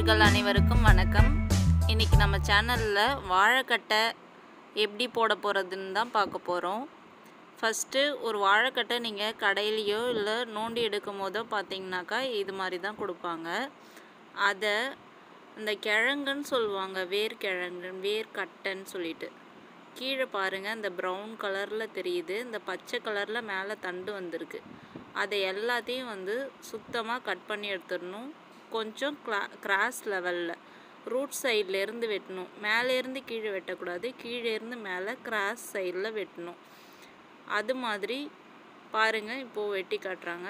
நேயர்கள் அனைவருக்கும் வணக்கம் இன்றைக்கி நம்ம சேனலில் வாழைக்கட்டை எப்படி போட போகிறதுன்னு தான் பார்க்க போகிறோம் ஃபஸ்ட்டு ஒரு வாழைக்கட்டை நீங்கள் கடையிலையோ இல்லை நோண்டி எடுக்கும் போதோ பார்த்தீங்கன்னாக்கா இது மாதிரி தான் கொடுப்பாங்க அதை இந்த கிழங்குன்னு சொல்லுவாங்க வேர்க்கிழங்கு வேர்க்கட்டைன்னு சொல்லிட்டு கீழே பாருங்கள் இந்த ப்ரௌன் கலரில் தெரியுது இந்த பச்சை கலரில் மேலே தண்டு வந்திருக்கு அதை எல்லாத்தையும் வந்து சுத்தமாக கட் பண்ணி எடுத்துடணும் கொஞ்சம் கிளா கிராஸ் லெவலில் ரூட் சைட்லேருந்து வெட்டணும் மேலேருந்து கீழே வெட்டக்கூடாது கீழேருந்து மேலே கிராஸ் சைடில் வெட்டணும் அது மாதிரி பாருங்கள் இப்போது வெட்டி காட்டுறாங்க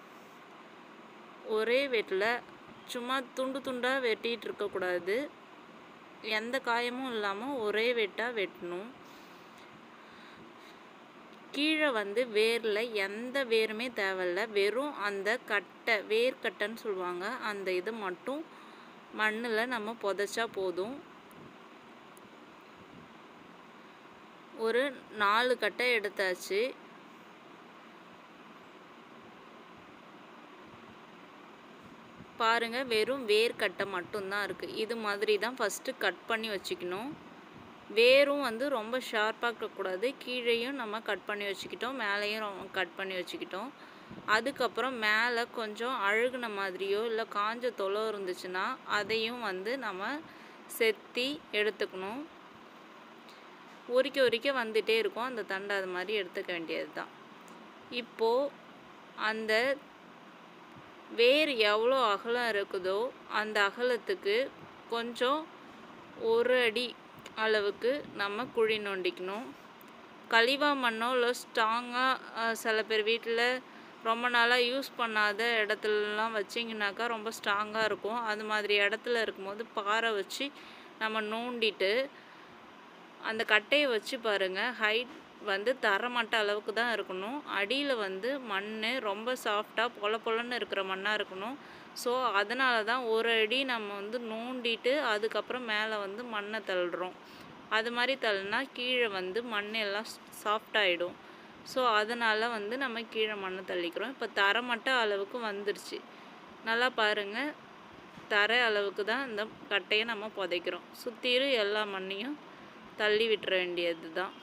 ஒரே வெட்டில் சும்மா துண்டு துண்டாக வெட்டிகிட்டு இருக்கக்கூடாது எந்த காயமும் இல்லாமல் ஒரே வெட்டாக வெட்டணும் கீழே வந்து வேரில் எந்த வேருமே தேவையில்ல வெறும் அந்த கட்டை வேர்க்கட்டைன்னு சொல்லுவாங்க அந்த இது மட்டும் மண்ணில் நம்ம புதைச்சா போதும் ஒரு நாலு கட்டை எடுத்தாச்சு பாருங்க வெறும் வேர்க்கட்டை மட்டும்தான் இருக்குது இது மாதிரி தான் ஃபஸ்ட்டு கட் பண்ணி வச்சுக்கணும் வேரும் வந்து ரொம்ப ஷார்ப்பாக இருக்கக்கூடாது கீழேயும் நம்ம கட் பண்ணி வச்சுக்கிட்டோம் மேலேயும் ரொம்ப கட் பண்ணி வச்சுக்கிட்டோம் அதுக்கப்புறம் மேலே கொஞ்சம் அழுகுன மாதிரியோ இல்லை காஞ்ச தொலை இருந்துச்சுன்னா அதையும் வந்து நம்ம செத்தி எடுத்துக்கணும் உரிக்க உரிக்க வந்துட்டே இருக்கும் அந்த தண்டை அது மாதிரி எடுத்துக்க வேண்டியது தான் இப்போது அந்த வேர் எவ்வளோ அகலம் இருக்குதோ அந்த அகலத்துக்கு கொஞ்சம் ஒரு அடி அளவுக்கு நம்ம குழி நோண்டிக்கணும் கழிவா மண்ணோ இல்லை ஸ்ட்ராங்காக சில பேர் வீட்டில் ரொம்ப நாளாக யூஸ் பண்ணாத இடத்துலலாம் வச்சிங்கனாக்கா ரொம்ப ஸ்ட்ராங்காக இருக்கும் அது மாதிரி இடத்துல இருக்கும்போது பாறை வச்சு நம்ம நோண்டிட்டு அந்த கட்டையை வச்சு பாருங்கள் ஹைட் வந்து தரமட்ட அளவுக்கு தான் இருக்கணும் அடியில் வந்து மண் ரொம்ப சாஃப்டாக பொல பொலன்னு இருக்கிற மண்ணாக இருக்கணும் ஸோ அதனால தான் ஒரு அடி நம்ம வந்து நோண்டிட்டு அதுக்கப்புறம் மேலே வந்து மண்ணை தள்ளுறோம் அது மாதிரி தள்ளினா கீழே வந்து மண் எல்லாம் சாஃப்டாகிடும் ஸோ அதனால் வந்து நம்ம கீழே மண்ணை தள்ளிக்கிறோம் இப்போ தரமட்ட அளவுக்கு வந்துருச்சு நல்லா பாருங்கள் தர அளவுக்கு தான் இந்த கட்டையை நம்ம புதைக்கிறோம் சுற்றிலும் எல்லா மண்ணையும் தள்ளி விட்டுற வேண்டியது தான்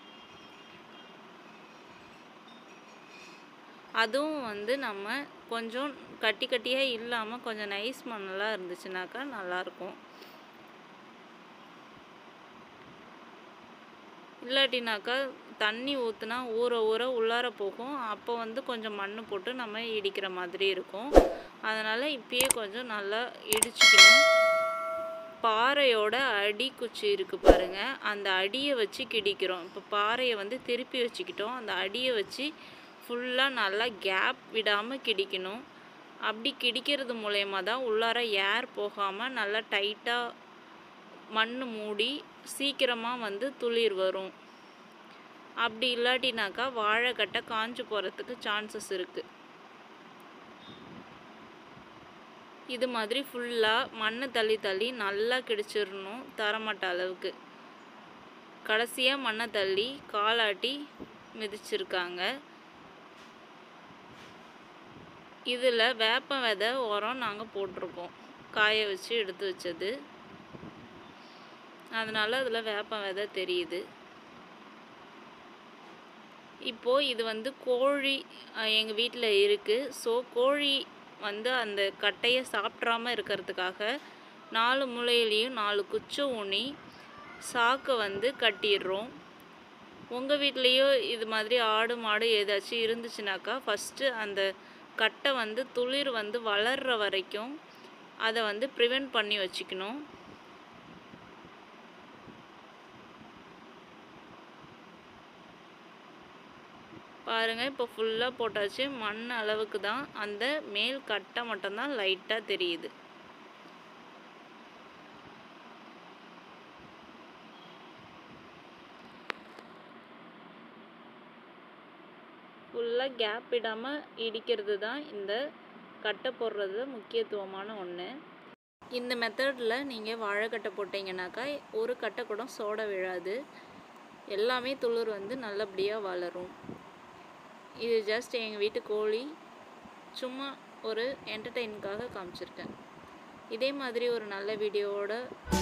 அதுவும் வந்து நம்ம கொஞ்சம் கட்டி கட்டியாக இல்லாமல் கொஞ்சம் நைஸ் மண்ணெல்லாம் இருந்துச்சுனாக்கா நல்லாயிருக்கும் இல்லாட்டினாக்கா தண்ணி ஊற்றுனா ஊற ஊற உள்ளார போகும் அப்போ வந்து கொஞ்சம் மண் போட்டு நம்ம இடிக்கிற மாதிரி இருக்கும் அதனால் இப்பயே கொஞ்சம் நல்லா இடிச்சுக்கணும் பாறையோட அடி குச்சி இருக்குது பாருங்கள் அந்த அடியை வச்சு கிடிக்கிறோம் இப்போ பாறையை வந்து திருப்பி வச்சுக்கிட்டோம் அந்த அடியை வச்சு ஃபுல்லாக நல்லா கேப் விடாமல் கிடிக்கணும் அப்படி கிடிக்கிறது மூலயமா தான் உள்ளார ஏர் போகாமல் நல்லா டைட்டாக மண் மூடி சீக்கிரமாக வந்து துளிர் வரும் அப்படி இல்லாட்டினாக்கா வாழைக்கட்டை காஞ்சு போகிறதுக்கு சான்சஸ் இருக்குது இது மாதிரி ஃபுல்லாக மண்ணை தள்ளி தள்ளி நல்லா கிடிச்சிடணும் தரமாட்ட அளவுக்கு கடைசியாக மண்ணை தள்ளி காலாட்டி மிதிச்சிருக்காங்க இதில் வேப்ப விதை உரம் நாங்கள் போட்டிருக்கோம் காய வச்சு எடுத்து வச்சது அதனால் அதில் வேப்ப விதை தெரியுது இப்போது இது வந்து கோழி எங்கள் வீட்டில் இருக்குது ஸோ கோழி வந்து அந்த கட்டையை சாப்பிட்றாம இருக்கிறதுக்காக நாலு மூலையிலையும் நாலு குச்சை ஊனி சாக்கை வந்து கட்டிடுறோம் உங்கள் வீட்லேயோ இது மாதிரி ஆடு மாடு ஏதாச்சும் இருந்துச்சுனாக்கா ஃபஸ்ட்டு அந்த கட்டை வந்து துளிர் வந்து வளர்கிற வரைக்கும் அதை வந்து ப்ரிவெண்ட் பண்ணி வச்சுக்கணும் பாருங்கள் இப்போ ஃபுல்லாக போட்டாச்சு மண் அளவுக்கு தான் அந்த மேல் கட்டை மட்டும்தான் லைட்டாக தெரியுது ஃபுல்லாக கேப் விடாமல் இடிக்கிறது தான் இந்த கட்டை போடுறது முக்கியத்துவமான ஒன்று இந்த மெத்தடில் நீங்கள் வாழைக்கட்டை போட்டிங்கனாக்கா ஒரு கட்டை கூட சோட விழாது எல்லாமே துளிர் வந்து நல்லபடியாக வளரும் இது ஜஸ்ட் எங்கள் வீட்டு கோழி சும்மா ஒரு என்டர்டெயினுக்காக காமிச்சிருக்கேன் இதே மாதிரி ஒரு நல்ல வீடியோவோட